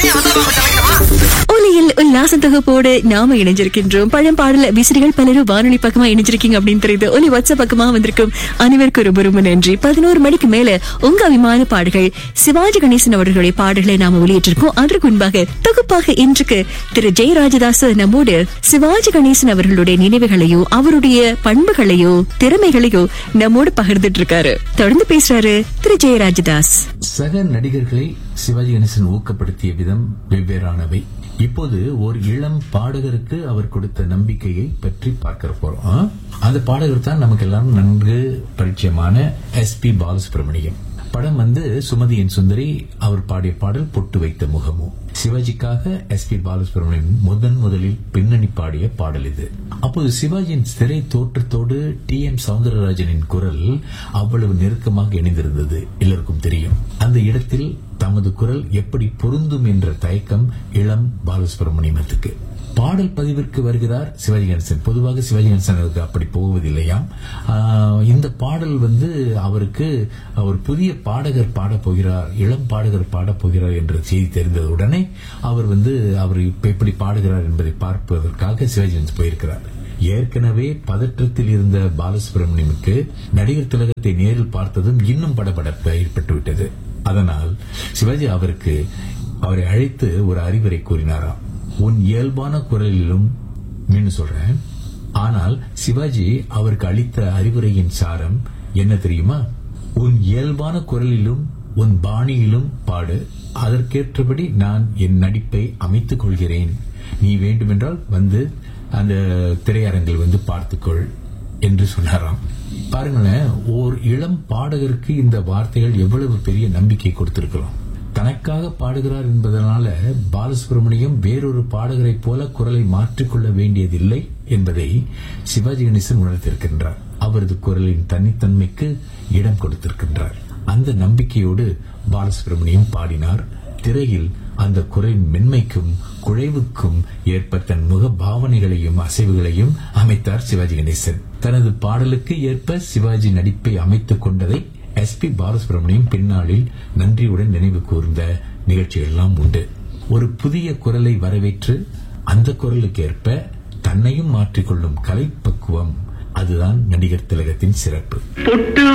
ஒலியில் உல்லாச தொகுப்போடு நாம இணைஞ்சிருக்கின்றோம் பழம்பாடல விசிறிகள் பலரும் வானொலி பக்கமா இணைஞ்சிருக்கீங்க அப்படின்னு தெரியுது ஒலி வாட்ஸ்அப் பக்கமா வந்திருக்கும் அனைவருக்கும் ரொம்ப ரொம்ப நன்றி பதினோரு மணிக்கு மேல உங்க அபிமான பாடல்கள் சிவாஜி கணேசன் அவர்களுடைய பாடல்களை நாம வெளியிட்டிருக்கோம் அதற்கு முன்பாக தொகுப்பாக இன்றைக்கு திரு ஜெயராஜதாஸ் நம்மோடு சிவாஜி கணேசன் அவர்களுடைய நினைவுகளையோ அவருடைய பண்புகளையோ திறமைகளையோ நம்மோடு பகிர்ந்துட்டு இருக்காரு தொடர்ந்து பேசுறாரு திரு ஜெயராஜதாஸ் சக நடிகர்களை சிவாஜி கணேசன் ஊக்கப்படுத்திய விதம் வெவ்வேறானவை இப்போது ஒரு இளம் பாடகருக்கு அவர் கொடுத்த நம்பிக்கையை பற்றி பார்க்க போறோம் ஆ? அந்த பாடகர் தான் நமக்கு எல்லாரும் நன்கு பரிச்சயமான எஸ் பி பாலசுப்ரமணியம் படம் வந்து சுமதியின் சுந்தரி அவர் பாடிய பாடல் பொட்டு வைத்த முகமும் சிவாஜிக்காக எஸ் பி பாலசுப்ரமணியம் முதன் முதலில் பின்னணி பாடிய பாடல் இது அப்போது சிவாஜியின் திரை தோற்றத்தோடு டி எம் சவுந்தரராஜனின் குரல் அவ்வளவு நெருக்கமாக இணைந்திருந்தது எல்லோருக்கும் தெரியும் அந்த இடத்தில் தமது குரல் எப்படி பொருந்தும் என்ற தயக்கம் இளம் பாலசுப்ரமணியத்துக்கு பாடல் பதிவிற்கு வருகிறார் சிவாஜி கணேசன் பொதுவாக சிவாஜி கணேசனுக்கு அப்படி போவதில்லையாம் ஆஹ், இந்த பாடல் வந்து அவருக்கு ஒரு புதிய பாடகர் பாடப் போகிறார் இளம் பாடகர் பாடப் போகிறார் என்ற செய்தி தெரிந்தவுடனே அவர் வந்து அவர் இப்ப எப்படி பாடுகிறார் என்பதை பார்ப்பதற்காக சிவாஜி கணேசன் போயிருக்கிறார் ஏற்கனவே பதற்றத்தில் இருந்த பாலசுப்ரமணியனுக்கு நடிகர் திலகத்தை நேரில் பார்த்ததும் இன்னும் படபடப்பு ஏற்பட்டுவிட்டது அதனால் சிவாஜி அவருக்கு அவரை அழைத்து ஒரு அறிவுரை கூறினாராம் உன் இயல்பான குரலிலும் மீண்டும் சொல்றேன் ஆனால் சிவாஜி அவருக்கு அளித்த அறிவுரையின் சாரம் என்ன தெரியுமா உன் இயல்பான குரலிலும் உன் பாணியிலும் பாடு அதற்கேற்றபடி நான் என் நடிப்பை அமைத்துக் கொள்கிறேன் நீ வேண்டுமென்றால் வந்து அந்த திரையரங்கில் வந்து பார்த்துக்கொள் என்று சொன்னாராம் பாருங்களேன் ஓர் இளம் பாடகருக்கு இந்த வார்த்தைகள் எவ்வளவு பெரிய நம்பிக்கை கொடுத்திருக்கிறோம் தனக்காக பாடுகிறார் என்பதனால பாலசுப்ரமணியம் வேறொரு பாடகரைப் போல குரலை மாற்றிக்கொள்ள வேண்டியதில்லை என்பதை சிவாஜி கணேசன் உணர்த்திருக்கின்றார் அவரது குரலின் தனித்தன்மைக்கு இடம் கொடுத்திருக்கின்றார் அந்த நம்பிக்கையோடு பாலசுப்ரமணியம் பாடினார் திரையில் அந்த குரலின் மென்மைக்கும் குழைவுக்கும் ஏற்ப தன் முக பாவனைகளையும் அசைவுகளையும் அமைத்தார் சிவாஜி கணேசன் தனது பாடலுக்கு ஏற்ப சிவாஜி நடிப்பை அமைத்துக் கொண்டதை எஸ் பி பாலசுப்ரமணியம் பின்னாளில் நன்றியுடன் நினைவு கூர்ந்த நிகழ்ச்சியெல்லாம் உண்டு ஒரு புதிய குரலை வரவேற்று அந்த குரலுக்கு ஏற்ப தன்னையும் மாற்றிக்கொள்ளும் கலைப்பக்குவம் அதுதான் நடிகர் திலகத்தின் சிறப்பு பொட்டு